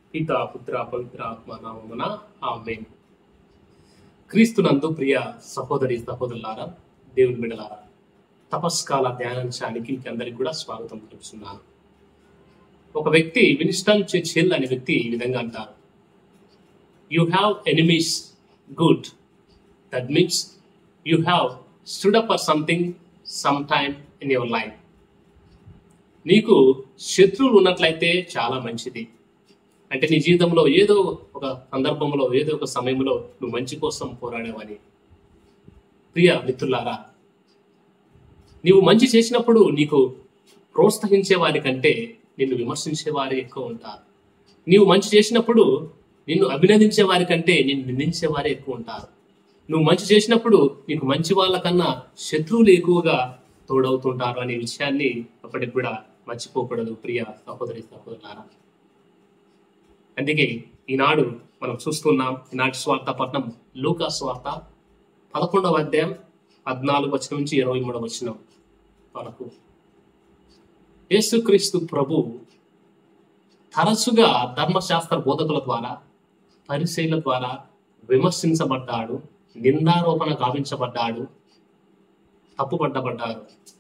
పిత పుత్ర పవిత్ర ఆత్మ నామమున ఆమెన్ క్రీస్తునందు ప్రియ సహోదరి సహోదరులారా దేవుని బిడలారా తపస్కాల ధ్యానాంశానికి మీకు అందరికి కూడా స్వాగతం పలుకుతున్నాను ఒక వ్యక్తి విన్స్టన్ చర్చిల్ అనే వ్యక్తి ఈ విధంగా అంటారు you have enemies good that means you have stood up for something some time in your life నీకు శత్రువులు ఉన్నట్లయితే చాలా మంచిది అంటే నీ జీవితంలో ఏదో ఒక సందర్భంలో ఏదో ఒక సమయంలో నువ్వు మంచి కోసం పోరాడేవని ప్రియ మిత్రులారా నీవు మంచి చేసినప్పుడు నీకు ప్రోత్సహించే వారి కంటే నిన్ను విమర్శించే వారే ఎక్కువ ఉంటారు నీవు మంచి చేసినప్పుడు నిన్ను అభినందించే వారి కంటే నిన్ను నిందించే వారే ఎక్కువ ఉంటారు నువ్వు మంచి చేసినప్పుడు నీకు మంచి వాళ్ళకన్నా శత్రువులు ఎక్కువగా తోడవుతుంటారు అనే విషయాన్ని అప్పటికి కూడా మర్చిపోకూడదు ప్రియ సహోదరి సహోదరులారా అందుకే ఈనాడు మనం చూస్తున్నాం ఈనాటి స్వార్థ పట్నం లూకా స్వార్థ పదకొండవ అధ్యాయం పద్నాలుగు వచనం నుంచి ఇరవై మూడవ వచనం వరకు యేసుక్రీస్తు ప్రభు తరచుగా ధర్మశాస్త్ర బోధకుల ద్వారా పరిశీల ద్వారా విమర్శించబడ్డాడు నిందారోపణ గావించబడ్డాడు తప్పుపడ్డబడ్డారు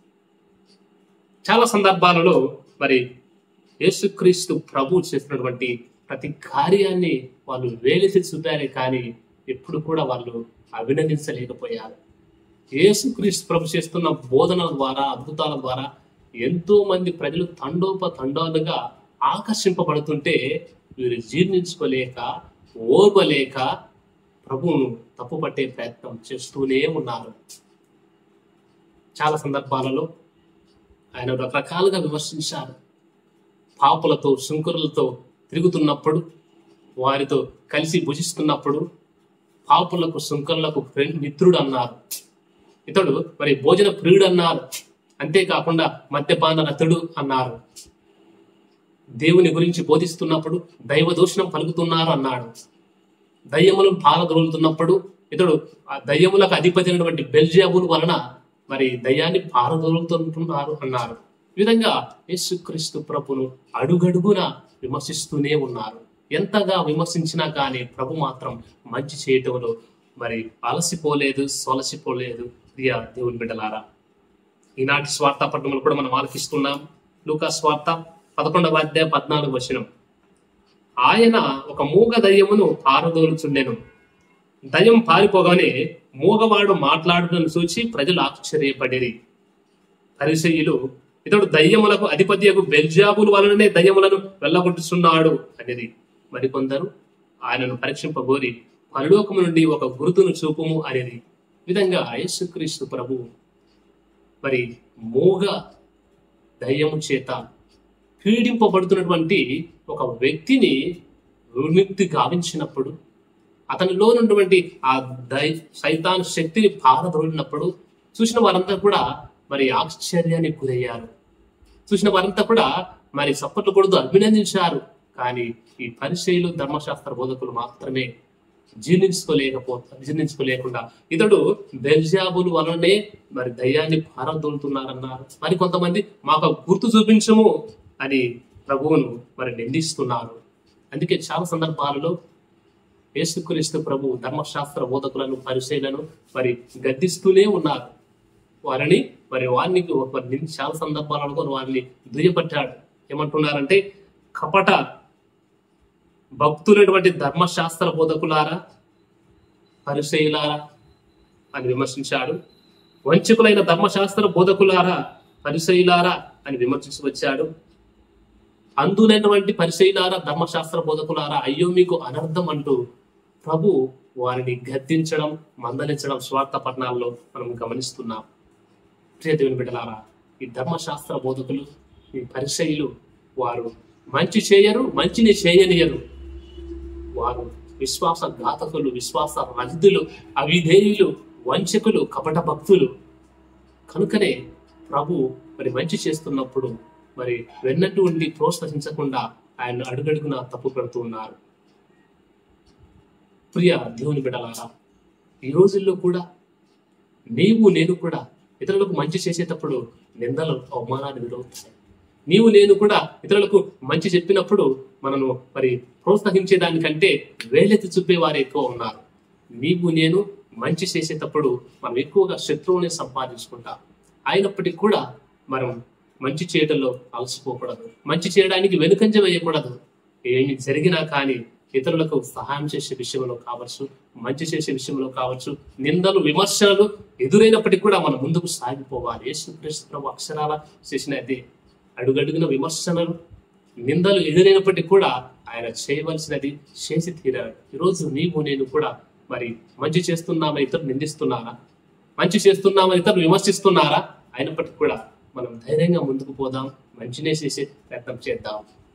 చాలా సందర్భాలలో మరి యేసుక్రీస్తు ప్రభు చేసినటువంటి ప్రతి కార్యాన్ని వాళ్ళు వేలిసి చూపారే కానీ ఎప్పుడు కూడా వాళ్ళు అభినందించలేకపోయారు యేసుక్రీస్తు ప్రభు చేస్తున్న బోధనల ద్వారా అద్భుతాల ద్వారా ఎంతో మంది ప్రజలు తండోప తండాలుగా ఆకర్షింపబడుతుంటే వీరు జీర్ణించుకోలేక ఓర్వలేక ప్రభువును తప్పుపట్టే ప్రయత్నం చేస్తూనే ఉన్నారు చాలా సందర్భాలలో ఆయన రకరకాలుగా విమర్శించారు పాపులతో శంకరులతో తిరుగుతున్నప్పుడు వారితో కలిసి భుజిస్తున్నప్పుడు పాపులకు శంకరులకు ఫ్రెండ్ మిత్రుడు అన్నారు ఇతడు మరి భోజన ప్రియుడు అన్నారు అంతేకాకుండా మద్యపాన రతుడు అన్నారు దేవుని గురించి బోధిస్తున్నప్పుడు దైవ దూషణం పలుకుతున్నారు అన్నాడు దయ్యములను పారదోలుతున్నప్పుడు ఇతడు ఆ దయ్యములకు అధిపతి అయినటువంటి బెల్జియాబుల్ వలన మరి దయ్యాన్ని పారదోలుతుంటున్నారు అన్నారు ఈ విధంగా యేసుక్రీస్తు ప్రభును అడుగడుగున విమర్శిస్తూనే ఉన్నారు ఎంతగా విమర్శించినా కానీ ప్రభు మాత్రం మంచి చేయటంలో మరి అలసిపోలేదు సొలసిపోలేదు ప్రియ దేవుని బిడ్డలారా ఈనాటి స్వార్థ పట్టణంలో కూడా మనం ఆలకిస్తున్నాం లూకా స్వార్థ పదకొండవ అధ్యాయ పద్నాలుగు వచనం ఆయన ఒక మూగ దయ్యమును పారదోలుచుండెను దయ్యం పారిపోగానే మూగవాడు మాట్లాడుటను చూచి ప్రజలు ఆశ్చర్యపడిరి పరిసయ్యులు ఇతడు దయ్యములకు అధిపత్యకు బెల్జాబుల వలననే దయ్యములను వెళ్ళగొట్టుచున్నాడు అనేది మరికొందరు ఆయనను పరీక్షింపగోరి పరలోకము నుండి ఒక గురుతును చూపుము అనేది ఈ విధంగా యేసుక్రీస్తు ప్రభు మరి మూగ దయ్యము చేత పీడింపబడుతున్నటువంటి ఒక వ్యక్తిని విముక్తి గావించినప్పుడు అతనిలో ఉన్నటువంటి ఆ దై సైతాన్ శక్తిని పారదోలినప్పుడు చూసిన వారంతా కూడా మరి ఆశ్చర్యానికి గురయ్యారు చూసిన వారంతా కూడా మరి సప్పట్లు కొడుతూ అభినందించారు కానీ ఈ పరిశైలు ధర్మశాస్త్ర బోధకులు మాత్రమే జీర్ణించుకోలేకపో జీర్ణించుకోలేకుండా ఇతడు బెల్జాబుల్ వలనే మరి దయ్యాన్ని పారదోలుతున్నారన్నారు మరి కొంతమంది మాకు గుర్తు చూపించము అని ప్రభువును మరి నిందిస్తున్నారు అందుకే చాలా సందర్భాలలో యేసుక్రీస్తు ప్రభు ధర్మశాస్త్ర బోధకులను పరిశీలను మరి గద్దిస్తూనే ఉన్నారు వారిని మరి వారిని ఒక ని- చాలా సందర్భాలలో వారిని దుయ్యపట్టాడు ఏమంటున్నారంటే కపట భక్తులైనటువంటి ధర్మశాస్త్ర బోధకులారా పరిశైలారా అని విమర్శించాడు వంచకులైన ధర్మశాస్త్ర బోధకులారా పరిశైలారా అని విమర్శించి వచ్చాడు అందులైనటువంటి పరిశైలారా ధర్మశాస్త్ర బోధకులారా అయ్యో మీకు అనర్థం అంటూ ప్రభు వారిని గద్దించడం మందలించడం స్వార్థ పట్టణాల్లో మనం గమనిస్తున్నాం ప్రియ దేవుని బిడ్డలారా ఈ ధర్మశాస్త్ర బోధకులు ఈ పరిశైలు వారు మంచి చేయరు మంచిని చేయనియరు వారు విశ్వాస ఘాతకులు విశ్వాస రహితులు అవిధేయులు వంచకులు కపట భక్తులు కనుకనే ప్రభు మరి మంచి చేస్తున్నప్పుడు మరి వెన్నట్టు ఉండి ప్రోత్సహించకుండా ఆయన అడుగడుగున తప్పు పెడుతూ ఉన్నారు ప్రియ దేవుని బిడలారా ఈ రోజుల్లో కూడా నీవు నేను కూడా ఇతరులకు మంచి చేసేటప్పుడు నిందలు అవమానాలు ఎదురవుతాయి నీవు నేను కూడా ఇతరులకు మంచి చెప్పినప్పుడు మనను మరి ప్రోత్సహించే దానికంటే వేలెత్తి చూపే వారు ఎక్కువ ఉన్నారు నీవు నేను మంచి చేసేటప్పుడు మనం ఎక్కువగా శత్రువుని సంపాదించుకుంటాం అయినప్పటికీ కూడా మనం మంచి చేయడంలో అలసిపోకూడదు మంచి చేయడానికి వెనుకంజ వేయకూడదు ఏమి జరిగినా కానీ ఇతరులకు సహాయం చేసే విషయంలో కావచ్చు మంచి చేసే విషయంలో కావచ్చు నిందలు విమర్శలు ఎదురైనప్పటికీ కూడా మనం ముందుకు సాగిపోవాలి యేసుక్రీస్తు ప్రభు అక్షరాల చేసినది అడుగడుగున విమర్శనలు నిందలు ఎదురైనప్పటికీ కూడా ఆయన చేయవలసినది చేసి తీరాడు ఈరోజు నీవు నేను కూడా మరి మంచి చేస్తున్నామని ఇతరులు నిందిస్తున్నారా మంచి చేస్తున్నామని ఇతరులు విమర్శిస్తున్నారా అయినప్పటికీ కూడా మనం ధైర్యంగా ముందుకు పోదాం మంచినే చేసే ప్రయత్నం చేద్దాం